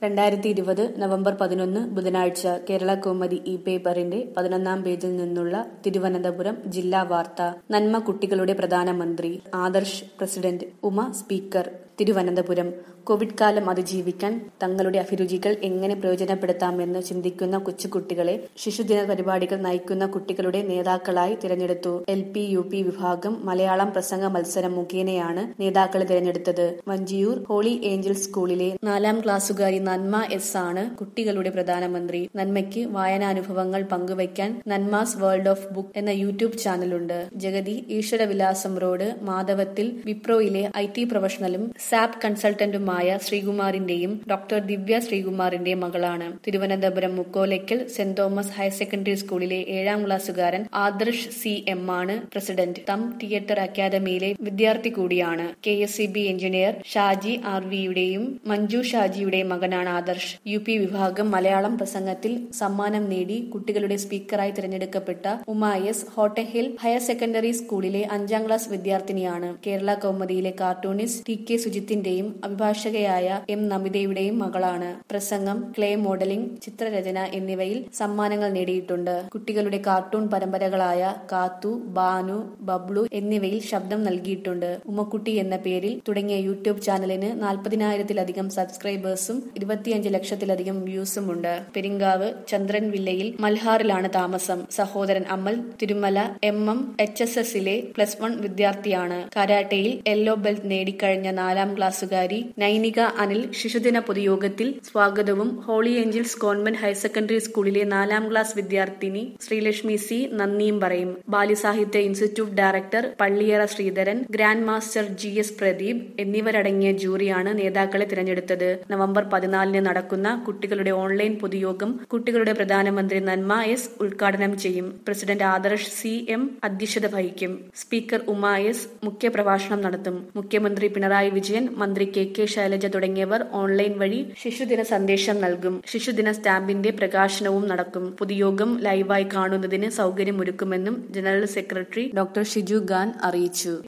രണ്ടായിരത്തി ഇരുപത് നവംബർ പതിനൊന്ന് ബുധനാഴ്ച കേരള കൗമുദി ഇ പേപ്പറിന്റെ പതിനൊന്നാം പേജിൽ നിന്നുള്ള തിരുവനന്തപുരം ജില്ലാ വാർത്ത നന്മ കുട്ടികളുടെ പ്രധാനമന്ത്രി Adarsh president Uma speaker Thiruvananthapuram Covid കാലം അതിജീവിക്കാൻ തങ്ങളുടെ അഭിരുചികൾ എങ്ങനെ പ്രയോജനപ്പെടുത്താമെന്ന് ചിന്തിക്കുന്ന കൊച്ചുകുട്ടികളെ ശിശുദിന പരിപാടികൾ നയിക്കുന്ന കുട്ടികളുടെ നേതാക്കളായി തിരഞ്ഞെടുത്തു എൽ പി യു പി വിഭാഗം മലയാളം പ്രസംഗ മത്സരം മുഖേനയാണ് നേതാക്കളെ തിരഞ്ഞെടുത്തത് വഞ്ചിയൂർ ഹോളി ഏഞ്ചൽസ് സ്കൂളിലെ നാലാം ക്ലാസ്സുകാരി നന്മ എസ് ആണ് കുട്ടികളുടെ പ്രധാനമന്ത്രി നന്മയ്ക്ക് വായനാനുഭവങ്ങൾ പങ്കുവയ്ക്കാൻ നന്മാസ് വേൾഡ് ഓഫ് ബുക്ക് എന്ന യൂട്യൂബ് ചാനലുണ്ട് ജഗതി ഈശ്വരവിലാസം റോഡ് മാധവത്തിൽ വിപ്രോയിലെ ഐ ടി പ്രൊഫഷണലും സാപ് കൺസൾട്ടന്റുമായ ശ്രീകുമാറിന്റെയും ഡോക്ടർ ദിവ്യ ശ്രീകുമാറിന്റെയും മകളാണ് തിരുവനന്തപുരം മുക്കോലയ്ക്കൽ സെന്റ് തോമസ് ഹയർ സെക്കൻഡറി സ്കൂളിലെ ഏഴാം ക്ലാസ്സുകാരൻ ആദർശ് സി എം ആണ് പ്രസിഡന്റ് തം തിയേറ്റർ അക്കാദമിയിലെ വിദ്യാർത്ഥി കൂടിയാണ് K S E B engineer Shaji R വിയുടെയും മഞ്ജു ഷാജിയുടെയും മകനാണ് ആദർശ് യു പി വിഭാഗം മലയാളം പ്രസംഗത്തിൽ സമ്മാനം നേടി കുട്ടികളുടെ സ്പീക്കറായി തിരഞ്ഞെടുക്കപ്പെട്ട ഉമായസ് ഹോട്ടഹിൽ ഹയർ സെക്കൻഡറി സ്കൂളിലെ അഞ്ചാം ക്ലാസ് വിദ്യാർത്ഥിനിയാണ് Kerala Kaumudi cartoonist T K സുജിത്തിന്റെയും അഭിഭാഷകയായ എം നമിതയുടെയും മകളാണ് പ്രസംഗം ക്ലേ മോഡലിംഗ് ചിത്രരചന എന്നിവയിൽ സമ്മാനങ്ങൾ നേടിയിട്ടുണ്ട് കുട്ടികളുടെ കാർട്ടൂൺ പരമ്പരകളായ കാത്തു ബാനു ബബ്ലു എന്നിവയിൽ ശബ്ദം നൽകിയിട്ടുണ്ട് ഉമ്മക്കുട്ടി എന്ന പേരിൽ തുടങ്ങിയ യൂട്യൂബ് ചാനലിന് നാൽപ്പതിനായിരത്തിലധികം സബ്സ്ക്രൈബേഴ്സും ഇരുപത്തിയഞ്ച് ലക്ഷത്തിലധികം വ്യൂസും ഉണ്ട് പെരിങ്കാവ് ചന്ദ്രൻ വില്ലയിൽ മൽഹാറിലാണ് താമസം സഹോദരൻ Amal Thirumala M M H S എസിലെ പ്ലസ് വൺ വിദ്യാർത്ഥിയാണ് കരാട്ടയിൽ യെല്ലോ ബെൽറ്റ് നേടിക്കഴിഞ്ഞ നാലാം ക്ലാസ്സുകാരി നൈനിക അനിൽ ശിശുദിന പൊതുയോഗത്തിൽ സ്വാഗതവും Holy Angels government higher secondary സ്കൂളിലെ നാലാം ക്ലാസ് വിദ്യാർത്ഥിനി ശ്രീലക്ഷ്മി സി നന്ദിയും പറയും ബാല്യസാഹിത്യ institute director Palliyara Sreedharan grand master G S Pradeep എന്നിവരടങ്ങിയ ജൂറിയാണ് നേതാക്കളെ തിരഞ്ഞെടുത്തത് നവംബർ പതിനാലിന് നടക്കുന്ന കുട്ടികളുടെ ഓൺലൈൻ പൊതുയോഗം കുട്ടികളുടെ പ്രധാനമന്ത്രി നന്മ എസ് ഉദ്ഘാടനം ചെയ്യും പ്രസിഡന്റ് ആദർശ് സി എം അധ്യക്ഷത വഹിക്കും സ്പീക്കർ ഉമാ എസ് മുഖ്യപ്രഭാഷണം നടത്തും മുഖ്യമന്ത്രി പിണറായി വിജയൻ മന്ത്രി കെ കെ ശൈലജ തുടങ്ങിയവർ ഓൺലൈൻ വഴി ശിശുദിന സന്ദേശം നൽകും ശിശുദിന സ്റ്റാമ്പിന്റെ പ്രകാശനവും നടക്കും പൊതുയോഗം ലൈവായി കാണുന്നതിന് സൗകര്യമൊരുക്കുമെന്നും general secretary doctor Shiju Khan അറിയിച്ചു